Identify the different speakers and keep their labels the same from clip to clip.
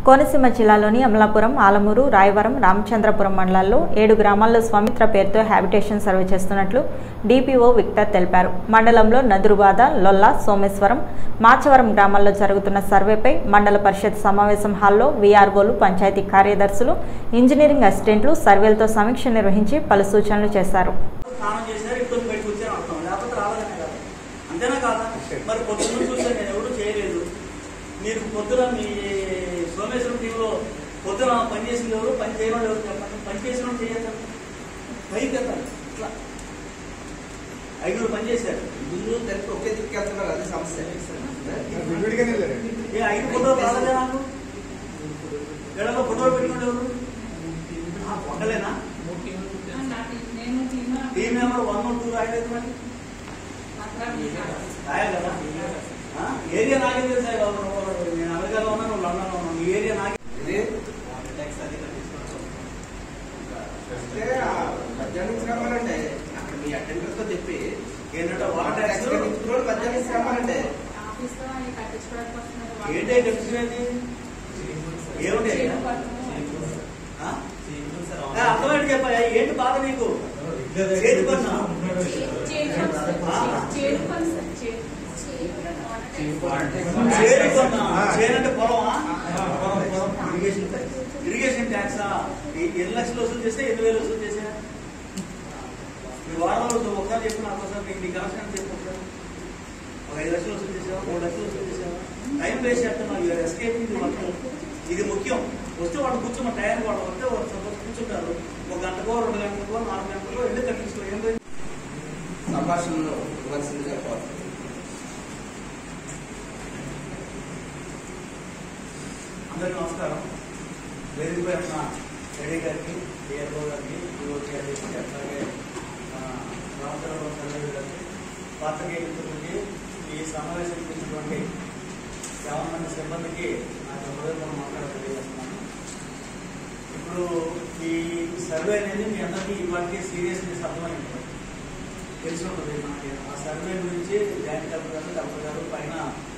Speaker 1: కోనసీమ జిల్లాలోని అమలాపురం ఆలమూరు రాయవరం రామచంద్రపురం మండలాల్లో ఏడు గ్రామాల్లో స్వామిత్ర పేరుతో హ్యాబిటేషన్ సర్వే చేస్తున్నట్లు డిపిఓ విక్టర్ తెలిపారు మండలంలో నదురుబాద లొల్ల సోమేశ్వరం మాచవరం గ్రామాల్లో జరుగుతున్న సర్వేపై మండల పరిషత్ సమావేశం హాల్లో వీఆర్ఓలు పంచాయతీ కార్యదర్శులు ఇంజనీరింగ్ అసిస్టెంట్లు సర్వేలతో సమీక్ష నిర్వహించి పలు సూచనలు చేశారు
Speaker 2: స్నానం చేశారు ఇంట్లో బయటకు వచ్చాను అర్థం లేకపోతే రాలేదనే కదా అంతేనా కాదా మరి పొద్దున్న చూసాను నేను ఎవరు చేయలేదు మీరు పొద్దున మీ సోమేశ్వరం టీంలో పొద్దున పని చేసిన ఎవరు పని చేయని వాళ్ళు ఎవరు చెప్పండి పని చేసిన వాళ్ళు చేయాలి పైకి వెళ్తారు ఇట్లా ఐదుగురు పని చేశారు
Speaker 3: ముందు కలిపి ఒకే దిక్కెళ్తున్నారు అది సమస్య
Speaker 4: విడివిడిగానే వెళ్ళారండి
Speaker 2: ఏ ఐదు ఫోటోలు రాలేదే నాకు ఏడలో ఫోటోలు పెట్టుకోండి ఎవరు ఆ, ఒక్కలేనా టీం నెంబర్ వన్ టూ రాయలేదు మరి రాయాలి కదా ఆ? ఏరియా నాకే తెలుసా బాబు నువ్వు నేను అమెరికాలో ఉన్నా నువ్వు లండన్లో ఉన్నావు ఈ ఏరియా నాకే
Speaker 3: ఇది అంటే ఆ మధ్యాహ్నం నుంచి రమ్మానండి అక్కడ మీ అటెండర్ తో చెప్పి
Speaker 2: ఏంటంటే వాటర్
Speaker 3: ట్యాక్స్
Speaker 2: ట్యాక్స్
Speaker 3: కట్టించుకున్న వాళ్ళు మధ్యాహ్నం నుంచి రమ్మానండి
Speaker 2: ఏంటి కన్ఫ్యూజన్ ఏంటి ఏమిటి ఆ? ఏ, అర్థమైంది చెప్పా ఏంటి బాధ నీకు చేతి పన్నా చేతి పన్నా చేనంటే పొలమా ఇరిగేషన్ ట్యాక్స్ ఇరిగేషన్ ట్యాక్సా ఎన్ని లక్షలు వసూలు చేస్తే ఎన్ని వేలు వసూలు చేసా మీ వారం రోజు ఒకసారి చెప్పిన నాకు ఒకసారి మీకు నీ కనెక్షన్ చెప్పు ఒకసారి ఒక ఐదు లక్షలు వసూలు చేసావా మూడు లక్షలు వసూలు చేసావా టైం వేస్ట్ చేస్తున్నావు ఎస్కేప్ ఇది మొత్తం ఇది ముఖ్యం వస్తే వాళ్ళు కూర్చోమ టైం వాళ్ళు వస్తే వాళ్ళు సపోజ్ కూర్చుంటారు ఒక గంటకో రెండు గంటలకో నాలుగు గంటలకో వెళ్ళి కట్టించుకో ఏం పోయింది?
Speaker 3: సంభాషణను ఇవ్వాల్సిందిగా కోరు
Speaker 2: అందరికీ నమస్కారం వేదికపై ఉన్న రెడ్డి గారికి డిఆర్ఓ గారికి డిఓటి గారికి అట్లాగే ఆ, రామచంద్రబాబు సర్వేలు గారికి పాత్రికేయ మిత్రులకి ఈ సమావేశం చేసినటువంటి యాభై మంది సిబ్బందికి నాకు హృదయపూర్వక మాట్లాడ తెలియజేస్తున్నాను ఇప్పుడు ఈ సర్వే అనేది మీ అందరికీ ఇవాటికి సీరియస్నెస్ అర్థమైంది తెలిసి ఉంటుంది మనకి ఆ సర్వే గురించి జాయింట్ కలెక్టర్ గారు కలెక్టర్ గారు పైన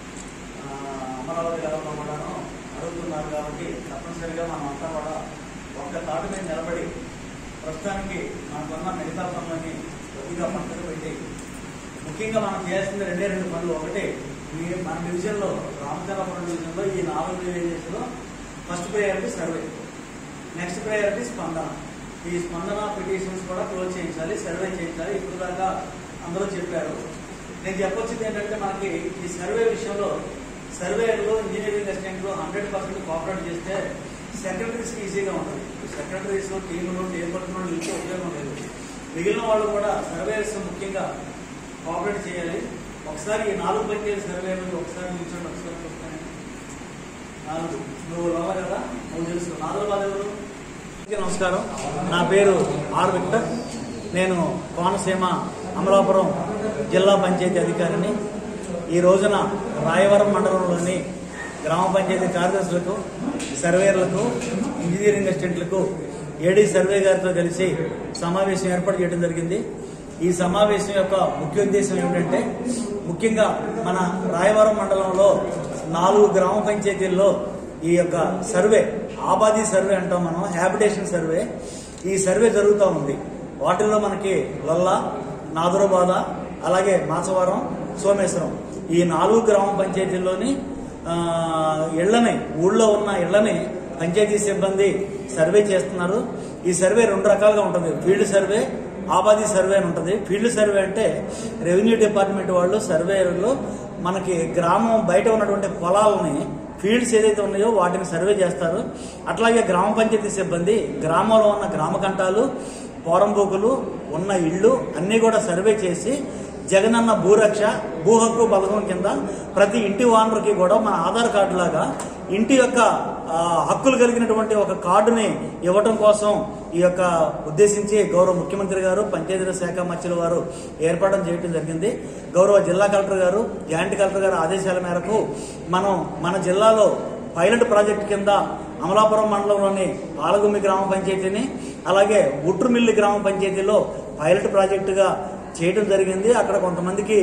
Speaker 2: ఆ, అమరావతి గతంలో కూడాను అడుగుతున్నారు కాబట్టి తప్పనిసరిగా మనం అంతా కూడా ఒక్క తాటు మీద నిలబడి ప్రస్తుతానికి మనకున్న మిగతా పనులని కొద్దిగా పక్కన పెట్టి ముఖ్యంగా మనం చేయాల్సింది రెండే రెండు పనులు ఒకటి ఈ మన డివిజన్లో రామచంద్రపురం డివిజన్లో ఈ నాలుగు విలేజెస్లో first priority survey next priority Spandana ఈ స్పందన పిటిషన్స్ కూడా క్లోజ్ చేయించాలి సర్వే చేయించాలి ఇప్పుడు దాకా అందరూ చెప్పారు నేను చెప్పొచ్చింది ఏంటంటే మనకి ఈ సర్వే విషయంలో సర్వేలో ఇంజనీరింగ్ అసిస్టెంట్లు హండ్రెడ్ పర్సెంట్ కోఆపరేట్ చేస్తే సెక్రటరీస్కి ఈజీగా ఉంటుంది సెక్రటరీస్ టీములు టేబుల్ను ఇచ్చే ఉపయోగం లేదు మిగిలిన వాళ్ళు కూడా సర్వేస్ ముఖ్యంగా కోఆపరేట్ చేయాలి ఒకసారి ఈ నాలుగు పంచాయతీ సర్వేలు ఒకసారి నిల్చోండి ఒకసారి చూస్తాను నాలుగు నువ్వు లోవ కదా నువ్వు తెలుసు నాలుగు బాధ ఎవరు అందరికీ నమస్కారం నా పేరు ఆర్ విక్టర్ నేను కోనసీమ అమలాపురం జిల్లా పంచాయతీ అధికారిని ఈ రోజున రాయవరం మండలంలోని గ్రామ పంచాయతీ కార్యదర్శులకు సర్వేయర్లకు ఇంజనీరింగ్ అసిస్టెంట్లకు ఏడీ సర్వే గారితో కలిసి సమావేశం ఏర్పాటు చేయడం జరిగింది ఈ సమావేశం యొక్క ముఖ్య ఉద్దేశం ఏమిటంటే ముఖ్యంగా మన రాయవరం మండలంలో నాలుగు గ్రామ పంచాయతీల్లో ఈ యొక్క సర్వే ఆబాదీ సర్వే అంటాం మనం హ్యాబిటేషన్ సర్వే ఈ సర్వే జరుగుతూ ఉంది వాటిల్లో మనకి లొల్ల నాదురబాద అలాగే మాచవరం సోమేశ్వరం ఈ నాలుగు గ్రామ పంచాయతీల్లోని ఆ, ఇళ్లని ఊళ్ళో ఉన్న ఇళ్లని పంచాయతీ సిబ్బంది సర్వే చేస్తున్నారు ఈ సర్వే రెండు రకాలుగా ఉంటుంది ఫీల్డ్ సర్వే ఆబాదీ సర్వే అని ఉంటుంది ఫీల్డ్ సర్వే అంటే రెవెన్యూ డిపార్ట్మెంట్ వాళ్ళు సర్వేలో మనకి గ్రామం బయట ఉన్నటువంటి పొలాలని ఫీల్డ్స్ ఏదైతే ఉన్నాయో వాటిని సర్వే చేస్తారు అట్లాగే గ్రామ పంచాయతీ సిబ్బంది గ్రామంలో ఉన్న గ్రామ కంటాలు పోరంబోకులు ఉన్న ఇళ్ళు అన్నీ కూడా సర్వే చేసి జగనన్న భూరక్ష భూ హక్కు పథకం కింద ప్రతి ఇంటి ఓనర్కి కూడా మన ఆధార్ కార్డు లాగా ఇంటి యొక్క ఆ, హక్కులు కలిగినటువంటి ఒక కార్డుని ఇవ్వటం కోసం ఈ యొక్క ఉద్దేశించి గౌరవ ముఖ్యమంత్రి గారు పంచాయతీరాజ్ శాఖ మంత్రుల వారు ఏర్పాటు చేయడం జరిగింది గౌరవ జిల్లా కలెక్టర్ గారు జాయింట్ కలెక్టర్ గారు ఆదేశాల మేరకు మనం మన జిల్లాలో పైలట్ ప్రాజెక్ట్ కింద అమలాపురం మండలంలోని పాలగుమ్మి గ్రామ పంచాయతీని అలాగే ఉట్రుమిల్లి గ్రామ పంచాయతీలో పైలట్ ప్రాజెక్టుగా చేయడం జరిగింది అక్కడ కొంతమందికి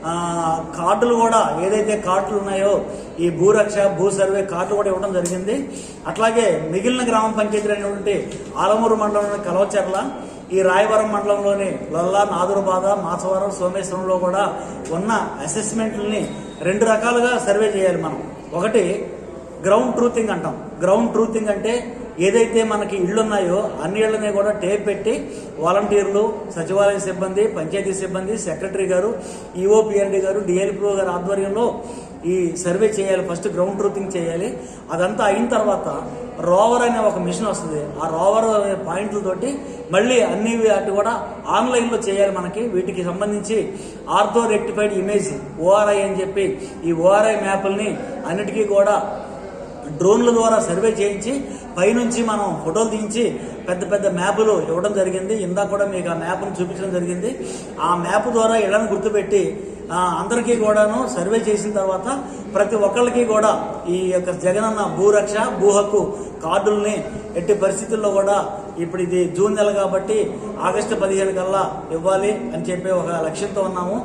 Speaker 2: ఆ, కార్డులు కూడా ఏదైతే కార్డులు ఉన్నాయో ఈ భూరక్ష భూ సర్వే కార్డులు కూడా ఇవ్వడం జరిగింది అట్లాగే మిగిలిన గ్రామ పంచాయతీలు అనేటువంటి ఆలమూరు మండలంలోని కలవచర్ల ఈ రాయవరం మండలంలోని లొల్ల నాదురుబాద మాచవరం సోమేశ్వరంలో కూడా ఉన్న అసెస్మెంట్లని రెండు రకాలుగా సర్వే చేయాలి మనం ఒకటి గ్రౌండ్ ట్రూతింగ్ అంటాం గ్రౌండ్ ట్రూతింగ్ అంటే ఏదైతే మనకి ఇళ్ళు ఉన్నాయో అన్ని ఇళ్ళని కూడా టేప్ పెట్టి వాలంటీర్లు సచివాలయ సిబ్బంది పంచాయతీ సిబ్బంది సెక్రటరీ గారు ఈఓపిఆర్డి గారు డిఎల్పిఓ గారు ఆధ్వర్యంలో ఈ సర్వే చేయాలి ఫస్ట్ గ్రౌండ్ ట్రూతింగ్ చేయాలి అదంతా అయిన తర్వాత రోవర్ అనే ఒక మిషన్ వస్తుంది ఆ రోవర్ పాయింట్లతోటి మళ్ళీ అన్ని వాటి కూడా ఆన్లైన్లో చేయాలి మనకి వీటికి సంబంధించి ఆర్థో రెక్టిఫైడ్ ఇమేజ్ ఓఆర్ఐ అని చెప్పి ఈ ఓఆర్ఐ మ్యాప్ల్ని అన్నిటికీ కూడా డ్రోన్ల ద్వారా సర్వే చేయించి పైనుంచి మనం ఫోటోలు తీయించి పెద్ద పెద్ద మ్యాపులు ఇవ్వడం జరిగింది ఇందాక కూడా మీకు ఆ మ్యాప్ను చూపించడం జరిగింది ఆ మ్యాప్ ద్వారా ఇళ్లను గుర్తుపెట్టి ఆ, అందరికీ కూడాను సర్వే చేసిన తర్వాత ప్రతి ఒక్కళ్ళకి కూడా ఈ యొక్క జగనన్న భూరక్ష భూ హక్కు కార్డుల్ని ఎట్టి పరిస్థితుల్లో కూడా ఇప్పుడు ఇది జూన్ నెల కాబట్టి ఆగస్టు పదిహేను కల్లా ఇవ్వాలి అని చెప్పి ఒక లక్ష్యంతో ఉన్నాము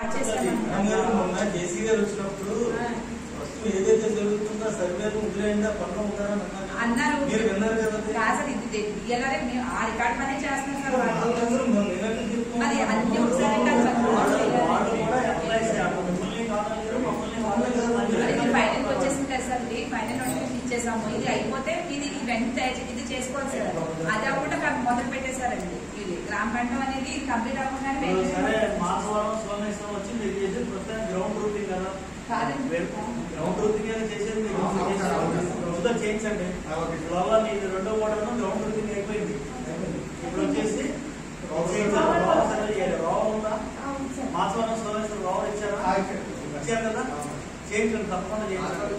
Speaker 5: తెలంగాణ మొన్న జేసీ గారు వచ్చినప్పుడు వస్తువు ఏదైతే జరుగుతుందో సర్వేలు వదిలేయండి పనులు ఉంటారని
Speaker 6: అన్నారు
Speaker 5: అన్నారు మీరు విన్నారు కదా అది?
Speaker 6: కాదు సార్ ఇది ఇయ్యాలనే మేము ఆ రికార్డ్ పనే చేస్తున్నాం సార్ వాళ్ళు
Speaker 5: వాళ్ళందరూ మొన్న వినట్టు చెప్తున్నారు.
Speaker 6: అది అన్ని ఒకసారి కాదు సార్.
Speaker 2: వాళ్ళు వాళ్ళు కూడా ఎంప్లాయీస్ అటు మిమ్మల్ని కాదనలేరు, మమ్మల్ని కాదనలేరు అని
Speaker 6: మరి ఇది
Speaker 2: చెప్పి
Speaker 6: ఫైనల్ వచ్చేసింది కదా సార్ ఇది ఫైనల్ నోటిఫికేషన్ ఇచ్చేసాము ఇది అయిపోతే ఇది వెంటనే ఇది చేసుకోవాలి సార్ అది అవ్వకుండా కాదు మొదలు పెట్టేశారండి ఇది గ్రామ పంటం అనేది కంప్లీట్ అవ్వకుండానే
Speaker 2: ఇప్పుడు సరే
Speaker 6: వెంటనే
Speaker 2: మాసవరం సోమేశ్వరం వచ్చి మీరు చేసేది ప్రస్తుతం గ్రౌండ్ రూటింగ్ కదా
Speaker 6: కాదండి.
Speaker 2: గ్రౌండ్ రూటింగ్ అనేది చేసేది మీరు రోజుతో చేయించండి వల్ల మీది రెండో ఓటర్లో గ్రౌండ్ రూటింగ్ అయిపోయింది ఇప్పుడు వచ్చేసి చేయించాలి. రోవ సర్వే చేయాలి. రోవ ఉందా మాసవరం సోమేశ్వరం రోవ ఇచ్చారా ఇచ్చారు కదా చేయించండి తప్పకుండా చేయించండి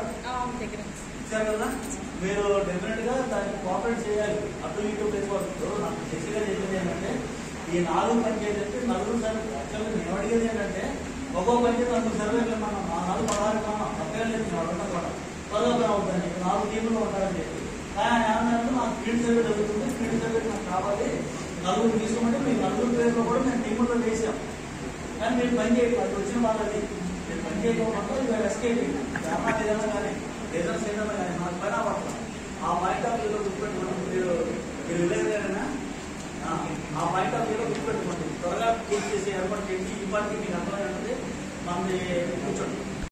Speaker 2: ఇచ్చారు కదా మీరు డెఫినెట్ గా దానికి కోఆపరేట్ చేయాలి అటు ఇటు వెళ్ళిపోతుంది నాకు శశిగా చెప్పింది ఏంటంటే ఈ నాలుగు పంచాయతీ అంటే నలుగురు సర్వే యాక్చువల్గా నేను అడిగేది ఏంటంటే ఒక్కో పంచాయతీ నలుగురు సర్వేలు మనం ఆ నాలుగు పదహారు కన్నా తప్పేం లేదు నేను అడగడం కూడా పదో పని అవుతుంది ఇక్కడ నాలుగు టీములు ఉంటారని చెప్పి కానీ ఆయన ఏమన్నారంటే నాకు ఫీల్డ్ సర్వే జరుగుతుంది ఫీల్డ్ సర్వే నాకు కావాలి నలుగురు తీసుకోమంటే మీ నలుగురు పేర్లు కూడా మేము టీముల్లో వేసాం కానీ మీరు పని చేయండి అది వచ్చిన వాళ్ళది మీరు పని చేయకపోవడంతో ఇవాళ ఎస్కేప్ డ్రామా ఏదైనా కానీ రిజల్ట్స్ ఏదైనా కానీ నాకు పని అవ్వట్లేదు ఆ పాయింట్ ఆఫ్ వ్యూలో గుర్తుపెట్టుకోండి మీరు మీరు విలేజ్లైనా ఆ పాయింట్ ఆఫ్ వ్యూలో గుర్తుపెట్టుకోండి త్వరగా పూర్తి చేసి ఏర్పాటు చేసి ఈ పార్టీ మీకు అర్థమైనది మనది కూర్చోండి